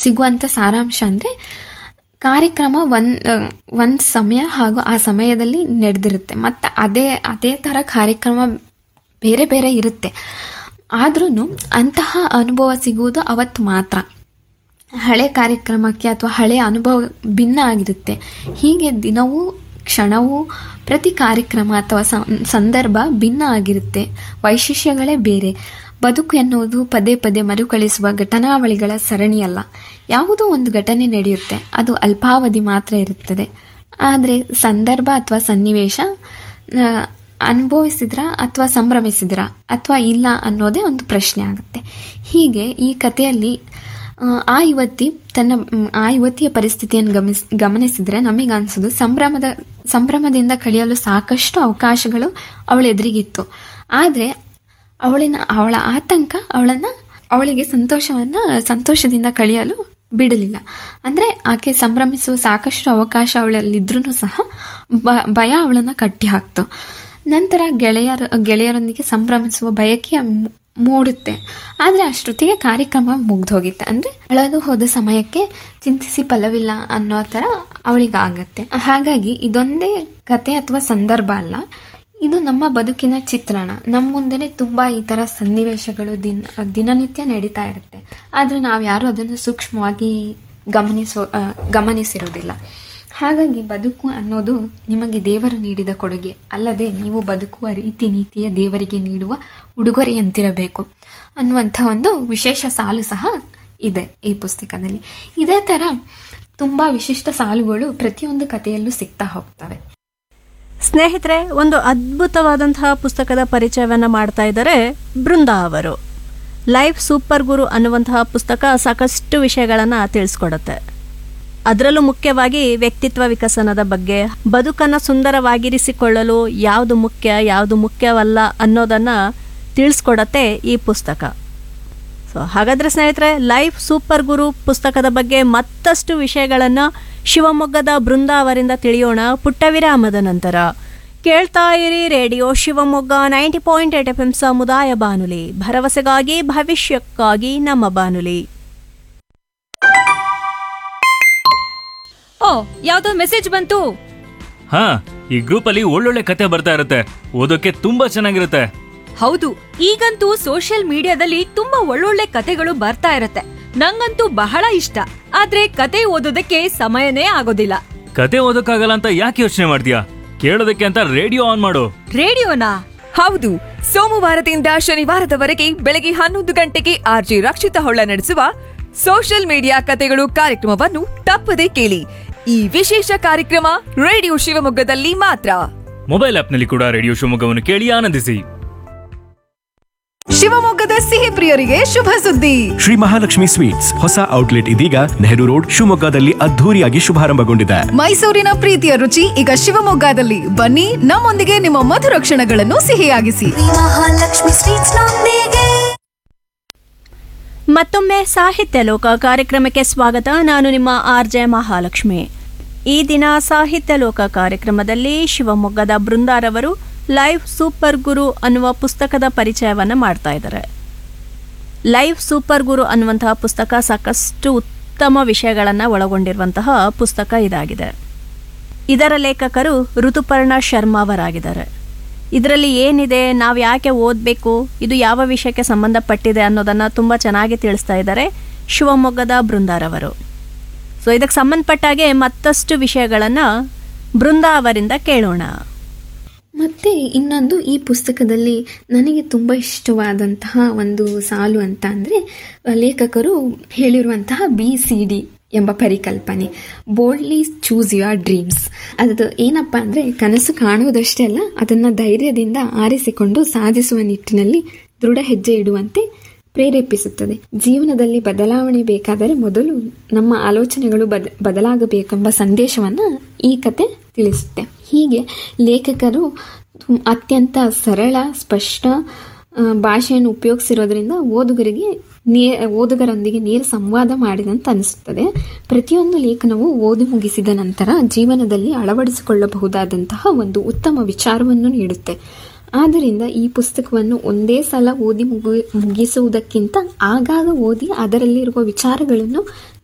ಸಿಗುವಂಥ ಸಾರಾಂಶ ಅಂದರೆ ಕಾರ್ಯಕ್ರಮ ಒಂದ್ ಒಂದು ಸಮಯ ಹಾಗೂ ಆ ಸಮಯದಲ್ಲಿ ನಡೆದಿರುತ್ತೆ ಮತ್ತು ಅದೇ ಅದೇ ಥರ ಕಾರ್ಯಕ್ರಮ ಬೇರೆ ಬೇರೆ ಇರುತ್ತೆ ಆದ್ರೂ ಅಂತಹ ಅನುಭವ ಸಿಗುವುದು ಅವತ್ತು ಮಾತ್ರ ಹಳೆ ಕಾರ್ಯಕ್ರಮಕ್ಕೆ ಅಥವಾ ಹಳೆ ಅನುಭವ ಭಿನ್ನ ಆಗಿರುತ್ತೆ ಹೀಗೆ ದಿನವೂ ಕ್ಷಣವೂ ಪ್ರತಿ ಕಾರ್ಯಕ್ರಮ ಅಥವಾ ಸಂ- ಸಂದರ್ಭ ಭಿನ್ನ ಆಗಿರುತ್ತೆ ವೈಶಿಷ್ಟ್ಯಗಳೇ ಬೇರೆ ಬದುಕು ಎನ್ನುವುದು ಪದೇ ಪದೇ ಮರುಕಳಿಸುವ ಘಟನಾವಳಿಗಳ ಸರಣಿಯಲ್ಲ ಯಾವುದೋ ಒಂದು ಘಟನೆ ನಡೆಯುತ್ತೆ ಅದು ಅಲ್ಪಾವಧಿ ಮಾತ್ರ ಇರುತ್ತದೆ ಆದರೆ ಸಂದರ್ಭ ಅಥವಾ ಸನ್ನಿವೇಶ ಆ, ಅನುಭವಿಸಿದ್ರ ಅಥವಾ ಸಂಭ್ರಮಿಸಿದ್ರ ಅಥವಾ ಇಲ್ಲ ಅನ್ನೋದೇ ಒಂದು ಪ್ರಶ್ನೆ ಆಗುತ್ತೆ ಹೀಗೆ ಈ ಕಥೆಯಲ್ಲಿ ಆ, ಆ ಯುವತಿ ತನ್ನ ಮ್, ಆ ಯುವತಿಯ ಪರಿಸ್ಥಿತಿಯನ್ನು ಗಮನಿಸ್ ಗಮನಿಸಿದ್ರೆ ನಮಗೆ ಅನ್ಸೋದು ಸಂಭ್ರಮದ ಸಂಭ್ರಮದಿಂದ ಕಳೆಯಲು ಸಾಕಷ್ಟು ಅವಕಾಶಗಳು ಅವಳ ಎದುರಿಗಿತ್ತು ಆದರೆ ಅವಳಿನ ಅವಳ ಆತಂಕ ಅವಳನ್ನ ಅವಳಿಗೆ ಸಂತೋಷವನ್ನ ಸಂತೋಷದಿಂದ ಕಳೆಯಲು ಬಿಡಲಿಲ್ಲ ಅಂದ್ರೆ ಆಕೆ ಸಂಭ್ರಮಿಸುವ ಸಾಕಷ್ಟು ಅವಕಾಶ ಅವಳಲ್ಲಿದ್ರೂ ಸಹ ಬ- ಭಯ ಅವಳನ್ನ ಕಟ್ಟಿ ಹಾಕ್ತು ನಂತರ ಗೆಳೆಯರ ಗೆಳೆಯರೊಂದಿಗೆ ಸಂಭ್ರಮಿಸುವ ಬಯಕೆ ಮೂ- ಮೂಡುತ್ತೆ ಆದರೆ ಅಷ್ಟೊತ್ತಿಗೆ ಕಾರ್ಯಕ್ರಮ ಮುಗ್ದು ಹೋಗಿತ್ತೆ ಅಂದ್ರೆ ಅಳಲು ಹೋದ ಸಮಯಕ್ಕೆ ಚಿಂತಿಸಿ ಫಲವಿಲ್ಲ ಅನ್ನೋ ಥರ ಅವಳಿಗಾಗತ್ತೆ ಹಾಗಾಗಿ ಇದೊಂದೇ ಕತೆ ಅಥವಾ ಸಂದರ್ಭ ಅಲ್ಲ ಇದು ನಮ್ಮ ಬದುಕಿನ ಚಿತ್ರಣ ನಮ್ಮ ಮುಂದೆನೆ ತುಂಬಾ ಈ ತರ ಸನ್ನಿವೇಶಗಳು ದಿನ ದಿನನಿತ್ಯ ನಡೀತಾ ಇರುತ್ತೆ ಆದ್ರೆ ನಾವು ಯಾರು ಅದನ್ನು ಸೂಕ್ಷ್ಮವಾಗಿ ಗಮನಿಸೋ ಆ, ಗಮನಿಸಿರೋದಿಲ್ಲ ಹಾಗಾಗಿ ಬದುಕು ಅನ್ನೋದು ನಿಮಗೆ ದೇವರು ನೀಡಿದ ಕೊಡುಗೆ ಅಲ್ಲದೆ ನೀವು ಬದುಕುವ ರೀತಿ ನೀತಿಯ ದೇವರಿಗೆ ನೀಡುವ ಉಡುಗೊರೆಯಂತಿರಬೇಕು ಅನ್ನುವಂಥ ಒಂದು ವಿಶೇಷ ಸಾಲು ಸಹ ಇದೆ ಈ ಪುಸ್ತಕದಲ್ಲಿ ಇದೇ ತರ ತುಂಬಾ ವಿಶಿಷ್ಟ ಸಾಲುಗಳು ಪ್ರತಿಯೊಂದು ಕಥೆಯಲ್ಲೂ ಸಿಗ್ತಾ ಹೋಗ್ತವೆ ಸ್ನೇಹಿತರೆ ಒಂದು ಅದ್ಭುತವಾದಂತಹ ಪುಸ್ತಕದ ಪರಿಚಯವನ್ನು ಮಾಡ್ತಾ ಇದ್ದಾರೆ ಬೃಂದಾ ಅವರು ಲೈಫ್ ಸೂಪರ್ ಗುರು ಅನ್ನುವಂತಹ ಪುಸ್ತಕ ಸಾಕಷ್ಟು ವಿಷಯಗಳನ್ನು ತಿಳಿಸ್ಕೊಡುತ್ತೆ ಅದರಲ್ಲೂ ಮುಖ್ಯವಾಗಿ ವ್ಯಕ್ತಿತ್ವ ವಿಕಸನದ ಬಗ್ಗೆ ಬದುಕನ್ನು ಸುಂದರವಾಗಿರಿಸಿಕೊಳ್ಳಲು ಯಾವುದು ಮುಖ್ಯ ಯಾವುದು ಮುಖ್ಯವಲ್ಲ ಅನ್ನೋದನ್ನು ತಿಳಿಸ್ಕೊಡತ್ತೆ ಈ ಪುಸ್ತಕ ಸೊ ಹಾಗಾದ್ರೆ ಸ್ನೇಹಿತರೆ ಲೈಫ್ ಸೂಪರ್ ಗುರು ಪುಸ್ತಕದ ಬಗ್ಗೆ ಮತ್ತಷ್ಟು ವಿಷಯಗಳನ್ನು ಶಿವಮೊಗ್ಗದ ಬೃಂದ ಅವರಿಂದ ತಿಳಿಯೋಣ ಪುಟ್ಟ ವಿರಾಮದ ನಂತರ ಕೇಳ್ತಾ ಇರಿ radio Shivamogga ninety point eight F M ಸಮುದಾಯ ಬಾನುಲಿ ಭರವಸೆಗಾಗಿ ಭವಿಷ್ಯಕ್ಕಾಗಿ ನಮ್ಮ ಬಾನುಲಿ ಓ ಯಾವ್ದೋ ಮೆಸೇಜ್ ಬಂತು ಹಾ ಈ ಗ್ರೂಪ್ ಅಲ್ಲಿ ಒಳ್ಳೊಳ್ಳೆ ಕತೆ ಬರ್ತಾ ಇರುತ್ತೆ ಓದೋಕೆ ತುಂಬಾ ಚೆನ್ನಾಗಿರುತ್ತೆ ಹೌದು ಈಗಂತೂ ಸೋಷಿಯಲ್ ಮೀಡಿಯಾದಲ್ಲಿ ತುಂಬಾ ಒಳ್ಳೊಳ್ಳೆ ಕತೆಗಳು ಬರ್ತಾ ಇರತ್ತೆ ನಂಗಂತೂ ಬಹಳ ಇಷ್ಟ ಆದ್ರೆ ಕತೆ ಓದೋದಕ್ಕೆ ಸಮಯನೇ ಆಗೋದಿಲ್ಲ ಕತೆ ಓದೋಕ್ಕಾಗಲ್ಲ ಅಂತ ಯಾಕೆ ಯೋಚನೆ ಮಾಡ್ತೀಯಾ ಕೇಳೋದಕ್ಕೆ ಅಂತ ರೇಡಿಯೋ ಆನ್ ಮಾಡು ರೇಡಿಯೋನಾ ಹೌದು ಸೋಮವಾರದಿಂದ ಶನಿವಾರದವರೆಗೆ ಬೆಳಗ್ಗೆ ಹನ್ನೊಂದು ಗಂಟೆಗೆ ಆರ್ಜಿ ರಕ್ಷಿತ ಹೊಳ್ಳ ನಡೆಸುವ ಸೋಷಿಯಲ್ ಮೀಡಿಯಾ ಕತೆಗಳು ಕಾರ್ಯಕ್ರಮವನ್ನು ತಪ್ಪದೇ ಕೇಳಿ ಈ ವಿಶೇಷ ಕಾರ್ಯಕ್ರಮ ರೇಡಿಯೋ ಶಿವಮೊಗ್ಗದಲ್ಲಿ ಮಾತ್ರ ಮೊಬೈಲ್ ಆಪ್ನಲ್ಲಿ ಕೂಡ ರೇಡಿಯೋ ಶಿವಮೊಗ್ಗವನ್ನು ಕೇಳಿ ಆನಂದಿಸಿ ಶಿವಮೊಗ್ಗದ ಸಿಹಿ ಪ್ರಿಯರಿಗೆ ಶುಭ ಸುದ್ದಿ ಶ್ರೀ ಮಹಾಲಕ್ಷ್ಮಿ ಸ್ವೀಟ್ಸ್ ಹೊಸ ಔಟ್ಲೆಟ್ ಇದೀಗ ನೆಹರು ರೋಡ್ ಶಿವಮೊಗ್ಗದಲ್ಲಿ ಅದ್ಧೂರಿಯಾಗಿ ಶುಭಾರಂಭಗೊಂಡಿದೆ ಮೈಸೂರಿನ ಪ್ರೀತಿಯ ರುಚಿ ಈಗ ಶಿವಮೊಗ್ಗದಲ್ಲಿ ಬನ್ನಿ ನಮ್ಮೊಂದಿಗೆ ನಿಮ್ಮ ಮಧುರ ಕ್ಷಣಗಳನ್ನು ಸಿಹಿಯಾಗಿಸಿ ಮಹಾಲಕ್ಷ್ಮಿ ಸ್ವೀಟ್ಸ್ ನೊಂದಿಗೆ ಮತ್ತೊಮ್ಮೆ ಸಾಹಿತ್ಯ ಲೋಕ ಕಾರ್ಯಕ್ರಮಕ್ಕೆ ಸ್ವಾಗತ ನಾನು ನಿಮ್ಮ ಆರ್ ಜೆ ಮಹಾಲಕ್ಷ್ಮಿ ಈ ದಿನ ಸಾಹಿತ್ಯ ಲೋಕ ಕಾರ್ಯಕ್ರಮದಲ್ಲಿ ಶಿವಮೊಗ್ಗದ ಬೃಂದಾರವರು ಲೈವ್ ಸೂಪರ್ ಗುರು ಅನ್ನುವ ಪುಸ್ತಕದ ಪರಿಚಯವನ್ನು ಮಾಡ್ತಾ ಇದ್ದಾರೆ ಲೈವ್ ಸೂಪರ್ ಗುರು ಅನ್ನುವಂತಹ ಪುಸ್ತಕ ಸಾಕಷ್ಟು ಉತ್ತಮ ವಿಷಯಗಳನ್ನು ಒಳಗೊಂಡಿರುವಂತಹ ಪುಸ್ತಕ ಇದಾಗಿದೆ ಇದರ ಲೇಖಕರು ಋತುಪರ್ಣ ಶರ್ಮಾ ಅವರಾಗಿದ್ದಾರೆ ಇದರಲ್ಲಿ ಏನಿದೆ ನಾವು ಯಾಕೆ ಓದಬೇಕು ಇದು ಯಾವ ವಿಷಯಕ್ಕೆ ಸಂಬಂಧಪಟ್ಟಿದೆ ಅನ್ನೋದನ್ನು ತುಂಬ ಚೆನ್ನಾಗಿ ತಿಳಿಸ್ತಾ ಇದ್ದಾರೆ ಶಿವಮೊಗ್ಗದ ಬೃಂದಾರವರು ಸೊ ಇದಕ್ಕೆ ಸಂಬಂಧಪಟ್ಟಾಗೆ ಮತ್ತಷ್ಟು ವಿಷಯಗಳನ್ನು ಬೃಂದಾ ಅವರಿಂದ ಕೇಳೋಣ ಮತ್ತೆ ಇನ್ನೊಂದು ಈ ಪುಸ್ತಕದಲ್ಲಿ ನನಗೆ ತುಂಬ ಇಷ್ಟವಾದಂತಹ ಒಂದು ಸಾಲು ಅಂತ ಅಂದರೆ ಲೇಖಕರು ಹೇಳಿರುವಂತಹ ಬಿ ಸಿ ಡಿ ಎಂಬ ಪರಿಕಲ್ಪನೆ ಬೋಲ್ಡ್ಲಿ ಚೂಸ್ ಯುವರ್ ಡ್ರೀಮ್ಸ್ ಅದು ಏನಪ್ಪ ಅಂದರೆ ಕನಸು ಕಾಣುವುದಷ್ಟೇ ಅಲ್ಲ ಅದನ್ನು ಧೈರ್ಯದಿಂದ ಆರಿಸಿಕೊಂಡು ಸಾಧಿಸುವ ನಿಟ್ಟಿನಲ್ಲಿ ದೃಢ ಹೆಜ್ಜೆ ಇಡುವಂತೆ ಪ್ರೇರೇಪಿಸುತ್ತದೆ ಜೀವನದಲ್ಲಿ ಬದಲಾವಣೆ ಬೇಕಾದರೆ ಮೊದಲು ನಮ್ಮ ಆಲೋಚನೆಗಳು ಬದ ಬದಲಾಗಬೇಕೆಂಬ ಸಂದೇಶವನ್ನು ಈ ಕತೆ ತಿಳಿಸುತ್ತೆ ಹೀಗೆ ಲೇಖಕರು ತುಂ- ಅತ್ಯಂತ ಸರಳ ಸ್ಪಷ್ಟ ಆ, ಭಾಷೆಯನ್ನು ಉಪಯೋಗಿಸಿರೋದ್ರಿಂದ ಓದುಗರಿಗೆ ನೇ ಓದುಗರೊಂದಿಗೆ ನೇರ ಸಂವಾದ ಮಾಡಿದಂತೆ ಅನಿಸುತ್ತದೆ ಪ್ರತಿಯೊಂದು ಲೇಖನವು ಓದಿ ಮುಗಿಸಿದ ನಂತರ ಜೀವನದಲ್ಲಿ ಅಳವಡಿಸಿಕೊಳ್ಳಬಹುದಾದಂತಹ ಒಂದು ಉತ್ತಮ ವಿಚಾರವನ್ನು ನೀಡುತ್ತೆ ಆದ್ದರಿಂದ ಈ ಪುಸ್ತಕವನ್ನು ಒಂದೇ ಸಲ ಓದಿ ಮುಗಿ ಮುಗಿಸುವುದಕ್ಕಿಂತ ಆಗಾಗ ಓದಿ ಅದರಲ್ಲಿರುವ ವಿಚಾರಗಳನ್ನು